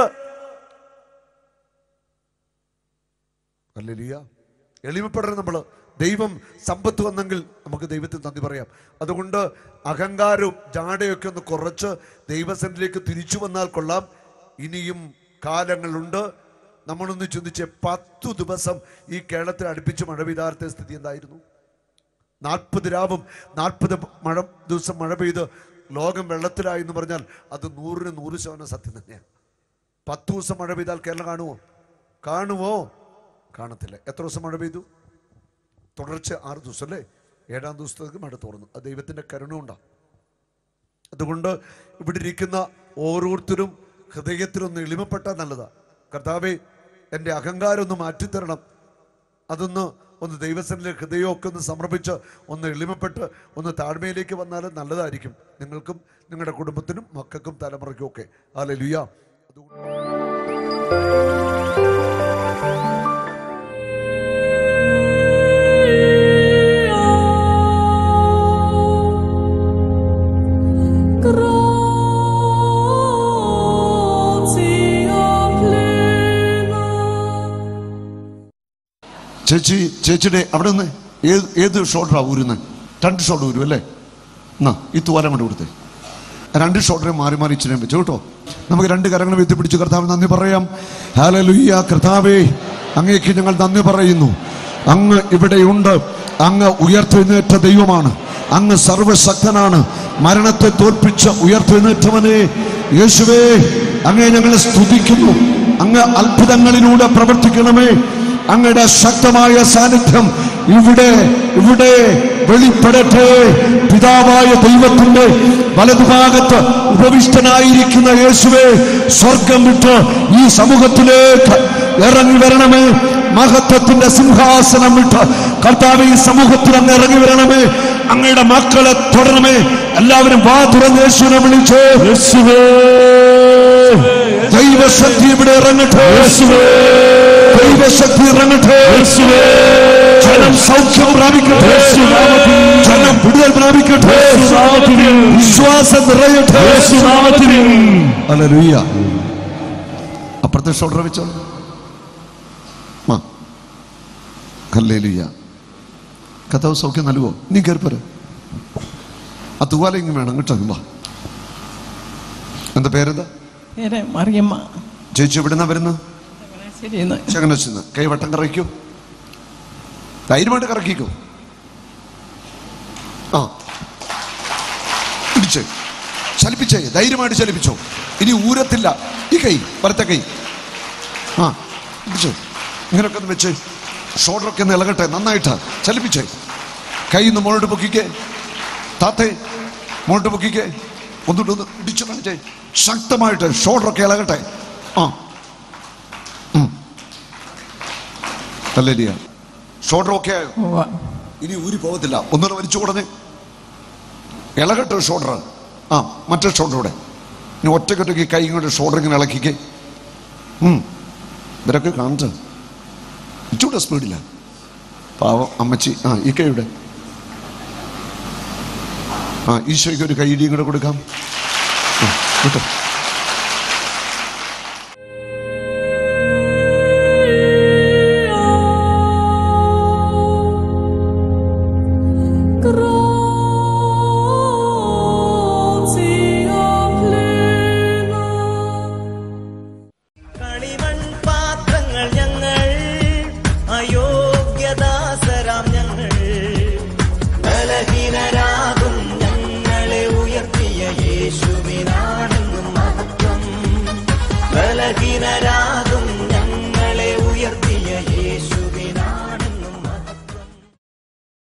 B: അല്ലേലിയ എളിമപ്പെടണം നമ്മൾ ദൈവം സമ്പത്ത് വന്നെങ്കിൽ നമുക്ക് ദൈവത്തിന് നന്ദി പറയാം അതുകൊണ്ട് അഹങ്കാരവും ജാടയൊക്കെ ഒന്ന് കുറച്ച് ദൈവസന്നിധിയിലേക്ക് തിരിച്ചു വന്നാൽ കൊള്ളാം ഇനിയും കാലങ്ങളുണ്ട് നമ്മളൊന്ന് ചിന്തിച്ച് പത്തു ദിവസം ഈ കേരളത്തിൽ അടുപ്പിച്ച് മഴ പെയ്താരത്തെ സ്ഥിതി എന്തായിരുന്നു നാൽപ്പത് രാവും നാൽപ്പത് മഴ ദിവസം മഴ പെയ്ത് ലോകം വെള്ളത്തിലായി എന്ന് പറഞ്ഞാൽ അത് നൂറിന് നൂറ് ശതമാനം സത്യം തന്നെയാണ് പത്ത് ദിവസം മഴ പെയ്താൽ കേരളം കാണുമോ കാണുമോ കാണത്തില്ല എത്ര ദിവസം മഴ പെയ്തു തുടർച്ച ആറ് ദിവസം അല്ലേ ഏഴാം ദിവസത്തേക്ക് മഴ തുറന്നു അത് ദൈവത്തിൻ്റെ കരുണ ഉണ്ടാവും അതുകൊണ്ട് ഇവിടെ ഇരിക്കുന്ന ഓരോരുത്തരും ഹൃദയത്തിലൊന്ന് എളിമപ്പെട്ടാൽ നല്ലതാ കർത്താവെ എൻ്റെ അഹങ്കാരം ഒന്ന് മാറ്റിത്തരണം അതൊന്ന് ഒന്ന് ദൈവസനിലെ ഹൃദയമൊക്കെ ഒന്ന് സമർപ്പിച്ച് ഒന്ന് എളിമപ്പെട്ട് ഒന്ന് താഴ്മയിലേക്ക് വന്നാൽ നല്ലതായിരിക്കും നിങ്ങൾക്കും നിങ്ങളുടെ കുടുംബത്തിനും മക്കൾക്കും തലമുറയ്ക്കും ഒക്കെ അല്ലെ ലുയ അതുകൊണ്ട് ചേച്ചി ചേച്ചിയുടെ അവിടെ നിന്ന് ഏത് ഏത് ഷോൾഡറാ ഊരുന്നത് രണ്ട് ഷോൾഡർ ഊരും അല്ലേ എന്നാ ഈ തൂവാലം കൊണ്ട് കൊടുത്തേ രണ്ട് ഷോൾഡറെ മാറി മാറി ഇച്ചിരി വെച്ചു കേട്ടോ നമുക്ക് രണ്ട് കരങ്ങൾ എത്തിപ്പിടിച്ച് കർത്താവ് നന്ദി പറയാം ഹാലലുയ്യ കർത്താവേ അങ്ങേക്ക് ഞങ്ങൾ നന്ദി പറയുന്നു അങ്ങ് ഇവിടെയുണ്ട് അങ്ങ് ഉയർത്തെഴുന്നേറ്റ ദൈവമാണ് അങ്ങ് സർവശക്തനാണ് മരണത്തെ തോൽപ്പിച്ച ഉയർത്തെഴുന്നേറ്റവനെ യേശുവേ അങ്ങേ ഞങ്ങളെ സ്തുതിക്കുന്നു അങ്ങ് അത്ഭുതങ്ങളിലൂടെ പ്രവർത്തിക്കണമേ അങ്ങയുടെ ശക്തമായ സാന്നിധ്യം ഇവിടെ ഇവിടെ വെളിപ്പെടട്ടെ പിതാവായ ദൈവത്തിന്റെ വലതുഭാഗത്ത് ഉപവിഷ്ടനായിരിക്കുന്ന യേശുവെ സ്വർഗം വിട്ട് ഈ സമൂഹത്തിലേക്ക് ഇറങ്ങി വരണമേ മഹത്വത്തിന്റെ സിംഹാസനം വിട്ട് കർത്താവ് ഈ സമൂഹത്തിൽ അങ്ങ് ഇറങ്ങി വരണമേ അങ്ങയുടെ മക്കളെ തുടരണമേ എല്ലാവരും വാ തുറന്ന് യേശുവിനെ വിളിച്ചോ യേശുവേ ദൈവശക്തി ഇവിടെ ഇറങ്ങട്ടെ ദൈവശക്തി ഇറങ്ങട്ടെ ജനം സൗഖ്യം പ്രാപിക്കട്ടെ ജനം വിടുതൽ പ്രാപിക്കട്ടെ വിശ്വാസം നിറയട്ടെ ഹല്ലേലൂയ അപ്പുറത്തെ ഷോൾഡർ വെച്ചോ ആ ഹല്ലേലൂയ കഥാവ് സൗഖ്യം നൽകുമോ നീ കയറിപ്പോരെ ആ തൂവാല ഇങ്ങനെ വേണം കേട്ടോ വാ എന്താ പേരെന്താ
D: പേര് മറിയമ്മ
B: ചേച്ചി എവിടുന്നാ വരുന്നത്
D: ശരിയെന്ന്
B: ചങ്ങനച്ചിന്ന് കൈ വട്ടം കറക്കിക്കോ ധൈര്യമായിട്ട് കറക്കിക്കോ ആ പിടിച്ചേ ചലിപ്പിച്ചേ ധൈര്യമായിട്ട് ചലിപ്പിച്ചോ ഇനി ഊരത്തില്ല ഈ കൈ വലത്തെ കൈ ആ പിടിച്ചോ ഇങ്ങനെയൊക്കെ ഒന്ന് വെച്ച് ഷോൾഡറൊക്കെ ഒന്ന് ഇളകട്ടെ നന്നായിട്ട് ചലിപ്പിച്ചേ കൈ ഒന്ന് മുകളിട്ട് പൊക്കിക്കേ താത്തേ മുകളിട്ട് പൊക്കിക്കേ ഒന്നിട്ട് ഒന്ന് ഇടിച്ചു കാണിച്ചേ ശക്തമായിട്ട് ഷോൾഡറൊക്കെ ഇളകട്ടെ ആ തല്ലേരിയ ഷോൾഡർ ഒക്കെ ആയോ
D: ഉവ്വ.
B: ഇനി ഊരി പോകത്തില്ല ഒന്നുകൂടെ വലിച്ചു കൊടുന്നേ ഇളകട്ടെ ഷോൾഡർ ആ മറ്റേ ഷോൾഡർ ഇവിടെ ഇനി ഒറ്റക്കൊറ്റയ്ക്ക് കൈ ഇങ്ങോട്ട് ഷോൾഡർ ഇങ്ങനെ ഇളക്കിക്കേ ഉം. ഇവരൊക്കെ കാണിച്ച ഇച്ചൂടെ സ്പീഡില്ല പാവം അമ്മച്ചി ആ ഈ കൈയുടെ ആ ഈശോയ്ക്ക് ഒരു കൈയിടിയും കൂടെ കൊടുക്കാം ആ, കിട്ടോ
A: കളിമൺ പാത്രങ്ങൾ ഞങ്ങൾ അയോഗ്യദാസരാം ഞങ്ങൾ ബലഹീനരാകും ഞങ്ങളെ ഉയർത്തിയ യേശു